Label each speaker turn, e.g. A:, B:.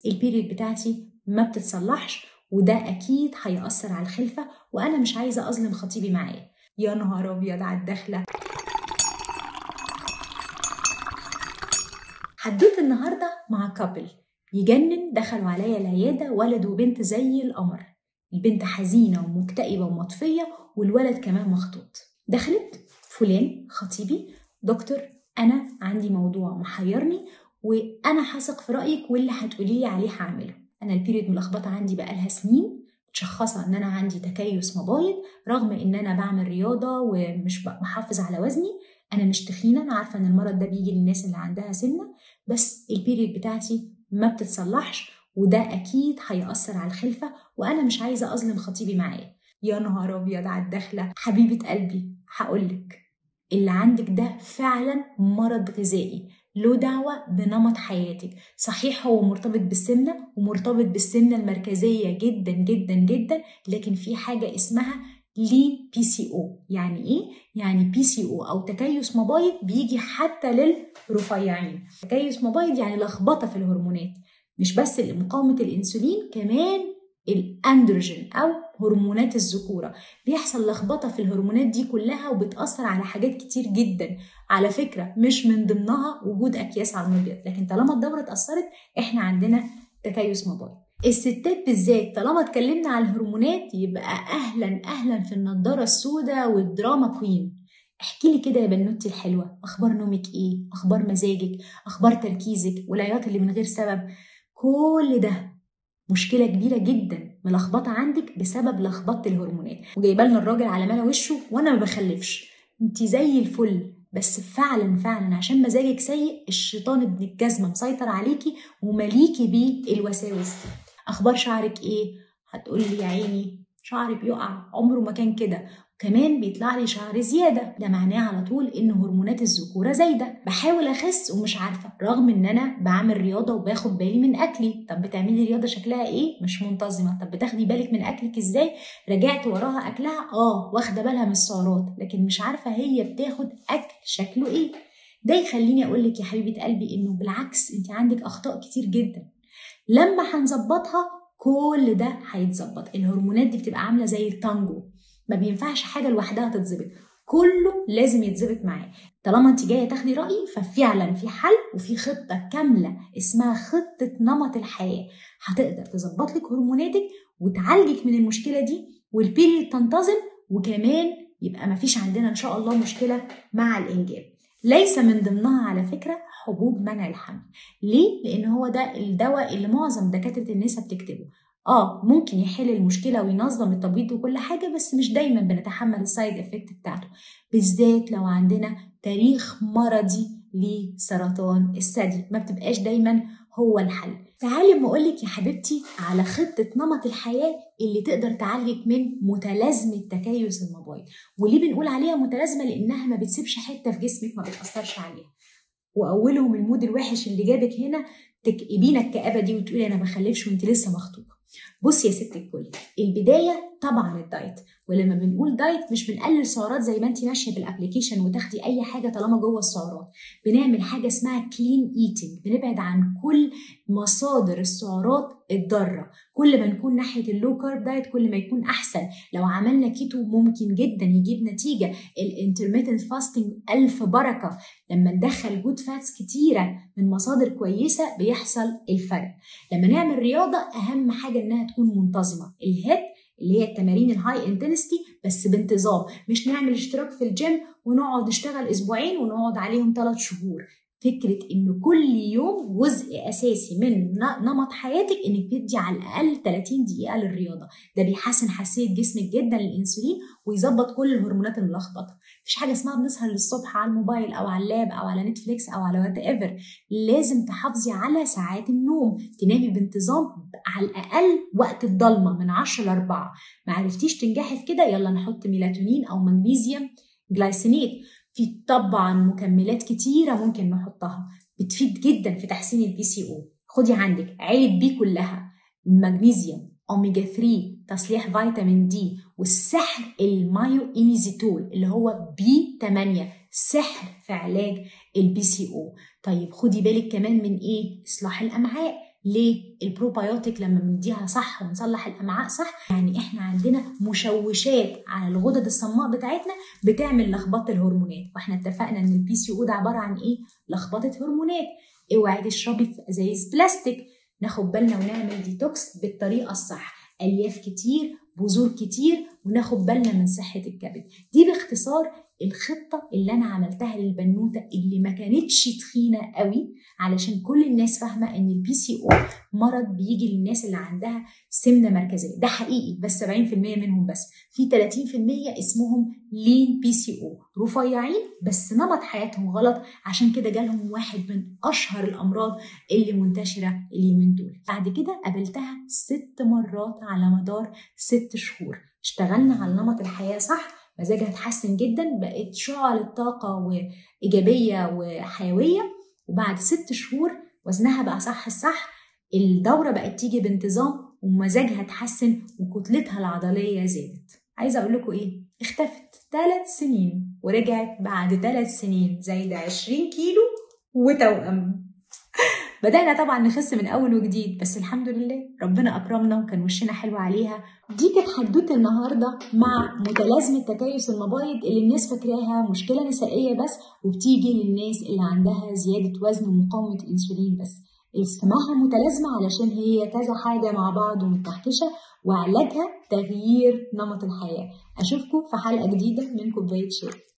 A: البيريد بتاعتي ما بتتصلحش وده اكيد هيأثر على الخلفه وانا مش عايزه اظلم خطيبي معايا يا نهار ابيض على الدخله حدوت النهارده مع كابل يجنن دخلوا عليا العياده ولد وبنت زي القمر البنت حزينه ومكتئبه ومطفيه والولد كمان مخطوط دخلت فلان خطيبي دكتور انا عندي موضوع محيرني وانا هثق في رايك واللي هتقولي لي عليه هعمله انا البيريد ملخبطه عندي بقالها سنين متشخصه ان انا عندي تكيس مبايض رغم ان انا بعمل رياضه ومش بحافظ على وزني انا مش تخينه انا عارفه ان المرض ده بيجي للناس اللي عندها سمنه بس البيريد بتاعتي ما بتتصلحش وده اكيد هيأثر على الخلفه وانا مش عايزه اظلم خطيبي معايا يا نهار ابيض على الدخله حبيبه قلبي هقولك اللي عندك ده فعلا مرض غذائي له دعوة بنمط حياتك صحيح هو مرتبط بالسمنة ومرتبط بالسمنة المركزية جدا جدا جدا لكن في حاجة اسمها لي بي سي او يعني ايه يعني بي سي او او تكيس مبايض بيجي حتى للرفيعين تكيس مبايض يعني لخبطه في الهرمونات مش بس مقاومه الانسولين كمان الاندروجين او هرمونات الذكوره بيحصل لخبطه في الهرمونات دي كلها وبتاثر على حاجات كتير جدا على فكره مش من ضمنها وجود اكياس على المبيض لكن طالما الدوره اتاثرت احنا عندنا تكيس مبايض الستات بالذات طالما اتكلمنا على الهرمونات يبقى اهلا اهلا في النضاره السوداء والدراما كوين احكي لي كده يا بنوتي الحلوه اخبار نومك ايه اخبار مزاجك اخبار تركيزك والعياط اللي من غير سبب كل ده مشكلة كبيرة جدا ملخبطة عندك بسبب لخبطة الهرمونات وجايبه لنا الراجل على ملا وشه وانا ما بخلفش انت زي الفل بس فعلا فعلا عشان مزاجك سيء الشيطان ابن الجزمة مسيطر عليكي ومليكي بيه الوساوس اخبار شعرك ايه هتقولي يا عيني شعري بيقع عمره ما كان كده كمان بيطلع لي شعر زياده ده معناه على طول ان هرمونات الذكوره زايده بحاول اخس ومش عارفه رغم ان انا بعمل رياضه وباخد بالي من اكلي طب بتعملي رياضه شكلها ايه مش منتظمه طب بتاخدي بالك من اكلك ازاي رجعت وراها اكلها اه واخده بالها من السعرات لكن مش عارفه هي بتاخد اكل شكله ايه ده يخليني اقول لك يا حبيبه قلبي انه بالعكس انت عندك اخطاء كتير جدا لما هنظبطها كل ده هيتظبط الهرمونات دي بتبقى عامله زي التانجو ما بينفعش حاجه لوحدها تتظبط كله لازم يتظبط معاه طالما انت جايه تاخدي رايي ففعلا في حل وفي خطه كامله اسمها خطه نمط الحياه هتقدر تظبط لك هرموناتك وتعالجك من المشكله دي والبيريد تنتظم وكمان يبقى ما فيش عندنا ان شاء الله مشكله مع الانجاب ليس من ضمنها على فكره حبوب منع الحمل ليه لان هو ده الدواء اللي معظم دكاتره النساء بتكتبه اه ممكن يحل المشكله وينظم التبييض وكل حاجه بس مش دايما بنتحمل السايد افكت بتاعته بالذات لو عندنا تاريخ مرضي لسرطان الثدي ما بتبقاش دايما هو الحل تعالي اما اقولك يا حبيبتي على خطه نمط الحياه اللي تقدر تعالجك من متلازمه تكيس المبايض وليه بنقول عليها متلازمه لانها ما بتسيبش حته في جسمك ما بتاثرش عليها واولهم المود الوحش اللي جابك هنا تكئبينا الكآبه دي وتقولي انا ما بخلفش وانت لسه مخطوبه بصي يا ست الكل البدايه طبعا الدايت ولما بنقول دايت مش بنقلل سعرات زي ما انت ماشيه بالابلكيشن وتاخدي اي حاجه طالما جوه السعرات بنعمل حاجه اسمها كلين ايتنج بنبعد عن كل مصادر السعرات الضاره كل ما نكون ناحيه اللو كارب دايت كل ما يكون احسن لو عملنا كيتو ممكن جدا يجيب نتيجه الانترميتنت فاستنج الف بركه لما ندخل جود فاتس كتيره من مصادر كويسه بيحصل الفرق لما نعمل رياضه اهم حاجه انها تكون منتظمه الهيد اللي هي التمارين الهاي انتنستي بس بانتظام مش نعمل اشتراك في الجيم ونقعد نشتغل اسبوعين ونقعد عليهم ثلاث شهور فكرة إن كل يوم جزء أساسي من نمط حياتك إنك تدي على الأقل 30 دقيقة للرياضة، ده بيحسن حساسية جسمك جدا للأنسولين ويظبط كل الهرمونات الملخبطة، مفيش حاجة اسمها بنسهر للصبح على الموبايل أو على اللاب أو على نتفليكس أو على وات ايفر، لازم تحافظي على ساعات النوم، تنامي بانتظام على الأقل وقت الضلمة من 10 ل 4 ما عرفتيش تنجحي في كده يلا نحط ميلاتونين أو مغنيسيوم جلايسينيت في طبعا مكملات كتيره ممكن نحطها بتفيد جدا في تحسين البي سي او خدي عندك عيله بي كلها المغنيسيوم اوميجا 3 تصليح فيتامين دي والسحر المايو انيزيتول اللي هو بي 8 سحر في علاج البي سي او طيب خدي بالك كمان من ايه اصلاح الامعاء ليه البروبايوتيك لما بنديها صح ونصلح الامعاء صح يعني احنا عندنا مشوشات على الغدد الصماء بتاعتنا بتعمل لخبطه الهرمونات واحنا اتفقنا ان البي سي او ده عباره عن ايه لخبطه هرمونات اوعي تشربي في ازايز بلاستيك ناخد بالنا ونعمل ديتوكس بالطريقه الصح الياف كتير بذور كتير وناخد بالنا من صحه الكبد دي باختصار الخطة اللي أنا عملتها للبنوتة اللي ما كانتش تخينة قوي علشان كل الناس فاهمة إن البي سي أو مرض بيجي للناس اللي عندها سمنة مركزية ده حقيقي بس 70% منهم بس في 30% اسمهم لين بي سي أو رفيعين بس نمط حياتهم غلط عشان كده جالهم واحد من أشهر الأمراض اللي منتشرة اليومين دول بعد كده قابلتها ست مرات على مدار ست شهور اشتغلنا على نمط الحياة صح مزاجها اتحسن جدا بقت شعلة طاقة وإيجابية وحيوية وبعد ست شهور وزنها بقى صح الصح الدورة بقت تيجي بانتظام ومزاجها اتحسن وكتلتها العضلية زادت عايزة أقول لكم إيه اختفت ثلاث سنين ورجعت بعد ثلاث سنين زايدة 20 كيلو وتوأم بدأنا طبعا نخس من أول وجديد بس الحمد لله ربنا أكرمنا وكان وشنا حلو عليها دي كانت حدوتة النهاردة مع متلازمة تكيس المبايض اللي الناس فاكراها مشكلة نسائية بس وبتيجي للناس اللي عندها زيادة وزن ومقاومة الأنسولين بس اسمها متلازمة علشان هي كذا حاجة مع بعض ومتكحكشة وعلاجها تغيير نمط الحياة أشوفكم في حلقة جديدة من كوباية شاي